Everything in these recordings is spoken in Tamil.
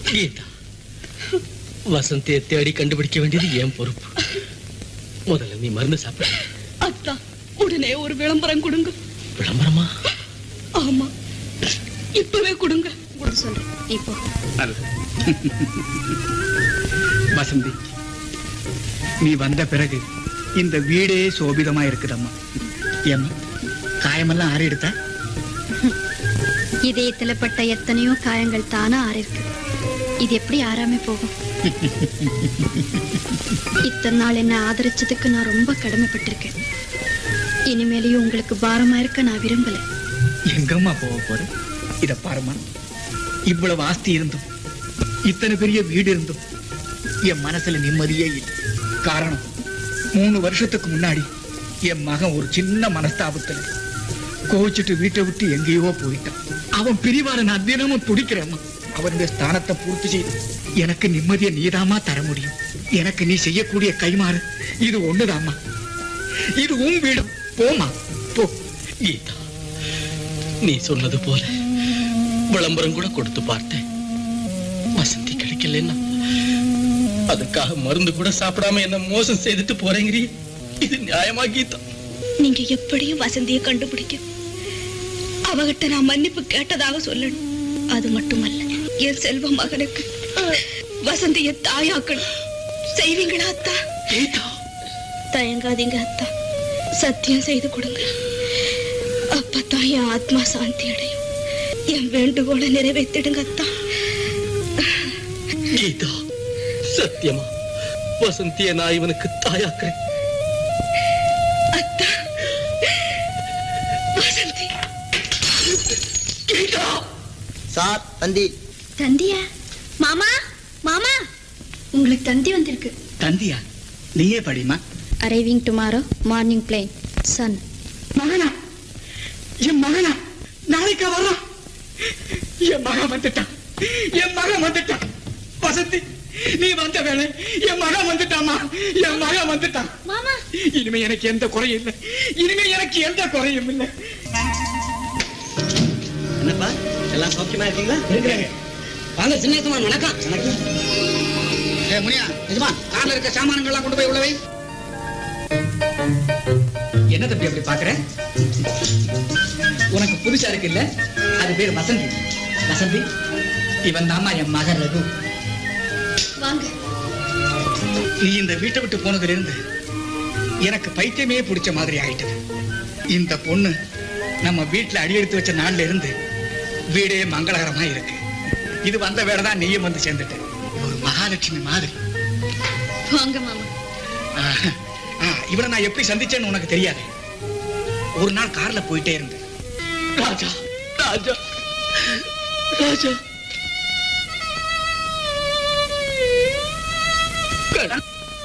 கீதா வசந்தியை தேடி கண்டுபிடிக்க வேண்டியது என் பொறுப்பு முதல்ல நீ மருந்து சாப்பிட அத்தா உடனே ஒரு விளம்பரம் கொடுங்க விளம்பரமா ஆமா இப்பவே கொடுங்க கொடுக்க சொல்றேன் இப்போ வசந்தி நீ வந்த பிறகு இந்த வீடே சோபிதமா இருக்குதம்மா ஏம்மா காயமெல்லாம் ஆறி எடுத்தா இதயத்துல பட்ட எத்தனையோ காயங்கள் தானா ஆறிருக்கு இது எப்படி ஆறாம போகும் இத்தனை நாள் என்ன ஆதரிச்சதுக்கு நான் ரொம்ப கடமைப்பட்டிருக்கேன் இனிமேலையும் உங்களுக்கு பாரமா இருக்க நான் விரும்பல எங்கம்மா போக போற இத பாருமா இவ்வளவு ஆஸ்தி இருந்தும் இத்தனை பெரிய வீடு இருந்தும் என் மனசுல நிம்மதியே இல்லை காரணம் மூணு வருஷத்துக்கு முன்னாடி என் மகன் ஒரு சின்ன மனஸ்தாபத்துல கோவிச்சுட்டு வீட்டை விட்டு எங்கேயோ போயிட்டான் அவன் பிரிவார நான் தினமும் துடிக்கிறேம்மா அவனுடைய ஸ்தானத்தை பூர்த்தி செய்து எனக்கு நிம்மதியை நீதாம்மா தர முடியும் எனக்கு நீ செய்யக்கூடிய கைமாறு இது ஒண்ணுதாம்மா இது உன் வீடு போமா போ கீதா நீ சொன்னது போல விளம்பரம் கூட கொடுத்து பார்த்தேன் வசந்தி கிடைக்கலன்னா அதுக்காக மருந்து கூட சாப்பிடாம என்ன மோசம் செய்துட்டு போறேங்கிறீ இது நியாயமா கீதா நீங்க எப்படியும் வசந்தியை கண்டுபிடிக்க அவகிட்ட நான் மன்னிப்பு கேட்டதாக சொல்லணும் அது மட்டுமல்ல என் செல்வ மகனுக்கு வசந்திய தாயாக்கணும் செய்வீங்களா அத்தா கீதா தயங்காதீங்க அத்தா சத்தியம் செய்து கொடுங்க அப்பதான் என் ஆத்மா சாந்தி அடையும் என் வேண்டுகோளை நிறைவேற்றிடுங்க அத்தா கீதா சத்தியமா வசந்திய நான் இவனுக்கு தாயாக்குறேன் அத்தா வசந்தி கீதா சார் தந்தி தந்தியா மாமா மாமா உங்களுக்கு தந்தி வந்திருக்கு தந்தியா நீயே படிமா arriving tomorrow morning plane son மகனா என் மகனா நாளைக்கா வர்றான் என் மகன் வந்துட்டான் என் மகன் வந்துட்டான் வசந்தி நீ வந்த வேலை என் மகன் வந்துட்டாமா என் மகன் வந்துட்டான் மாமா இனிமே எனக்கு எந்த குறையும் இல்லை இனிமே எனக்கு எந்த குறையும் இல்லை என்னப்பா எல்லாம் சௌக்கியமா இருக்கீங்களா இருக்கிறேங்க வாங்க சின்ன எஜமான் வணக்கம் ஏ முனியா எஜமான் கார்ல இருக்க சாமானங்கள்லாம் கொண்டு போய் உள்ளவை என்ன தம்பி அப்படி பாக்குற உனக்கு புதுசா இருக்கு இல்ல அது பேர் வசந்தி வசந்தி இவன் தாமா என் மகன் ரகு வாங்க நீ இந்த வீட்டை விட்டு போனதுல இருந்து எனக்கு பைத்தியமே பிடிச்ச மாதிரி ஆயிட்டது இந்த பொண்ணு நம்ம வீட்டுல அடி எடுத்து வச்ச நாள்ல இருந்து வீடே மங்களகரமா இருக்கு இது வந்த வேலை தான் நீயும் வந்து சேர்ந்துட்ட ஒரு மகாலட்சுமி மாதிரி வாங்க மாமா ஆஹ், ஆஹ், இவளை நான் எப்படி சந்திச்சேன்னு உனக்கு தெரியாது ஒரு நாள் கார்ல போயிட்டே இருந்தேன் ராஜா ராஜா ராஜா கடா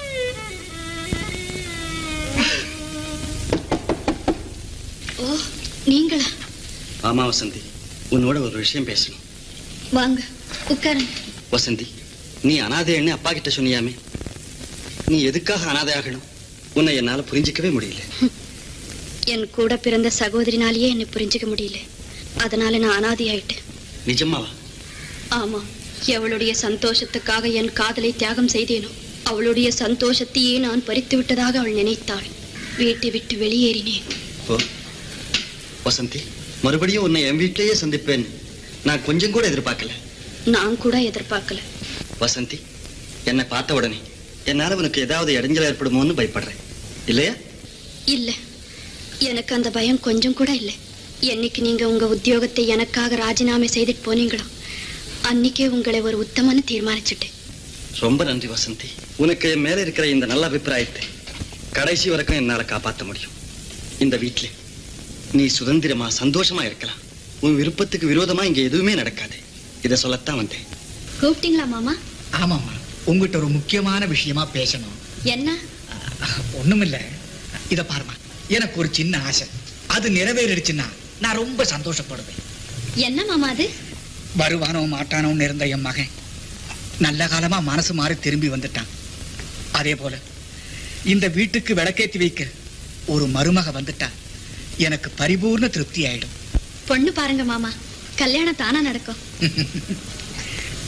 ஓ நீங்களா ஆமா வசந்தி உன்னோட ஒரு விஷயம் பேசணும் வாங்க உட்காருங்க வசந்தி நீ அனாதைன்னு அப்பா கிட்ட சொன்னியாமே நீ எதுக்காக அனாதை ஆகணும் உன்னை என்னால புரிஞ்சிக்கவே முடியல என் கூட பிறந்த சகோதரினாலேயே என்னை புரிஞ்சுக்க முடியல அதனால நான் அனாதி ஆயிட்டேன் நிஜமாவா ஆமா எவளுடைய சந்தோஷத்துக்காக என் காதலை தியாகம் செய்தேனோ அவளுடைய சந்தோஷத்தையே நான் பறித்து விட்டதாக அவள் நினைத்தாள் வீட்டை விட்டு வெளியேறினேன் ஓ வசந்தி மறுபடியும் உன்னை என் வீட்டிலேயே சந்திப்பேன் நான் கொஞ்சம் கூட எதிர்பார்க்கல நான் கூட எதிர்பார்க்கல வசந்தி என்னை பார்த்த உடனே என்னால உனக்கு ஏதாவது இடைஞ்சல் ஏற்படுமோன்னு பயப்படுறேன் இல்லையா இல்ல எனக்கு அந்த பயம் கொஞ்சம் கூட இல்லை என்னைக்கு நீங்க உங்க உத்தியோகத்தை எனக்காக ராஜினாமா செய்துட்டு போனீங்களோ அன்னைக்கே உங்களை ஒரு உத்தமன்னு தீர்மானிச்சுட்டேன் ரொம்ப நன்றி வசந்தி உனக்கு என் மேல இருக்கிற இந்த நல்ல அபிப்பிராயத்தை கடைசி வரைக்கும் என்னால காப்பாற்ற முடியும் இந்த வீட்டுல நீ சுதந்திரமா சந்தோஷமா இருக்கலாம் உன் விருப்பத்துக்கு விரோதமா இங்க எதுவுமே நடக்காது இதை சொல்லத்தான் வந்தேன் கூப்பிட்டீங்களா மாமா ஆமாம்மா உங்ககிட்ட ஒரு முக்கியமான விஷயமா பேசணும் என்ன ஒண்ணுமில்ல இத பாருமா எனக்கு ஒரு சின்ன ஆசை அது நிறைவேறிடுச்சுன்னா நான் ரொம்ப சந்தோஷப்படுவேன் என்ன மாமா அது வருவானோ மாட்டானோன்னு இருந்த என் மகன் நல்ல காலமா மனசு மாறி திரும்பி வந்துட்டான் அதே போல இந்த வீட்டுக்கு விளக்கேத்தி வைக்க ஒரு மருமக வந்துட்டா எனக்கு பரிபூர்ண திருப்தி ஆயிடும் பொண்ணு பாருங்க மாமா கல்யாணம் தானா நடக்கும்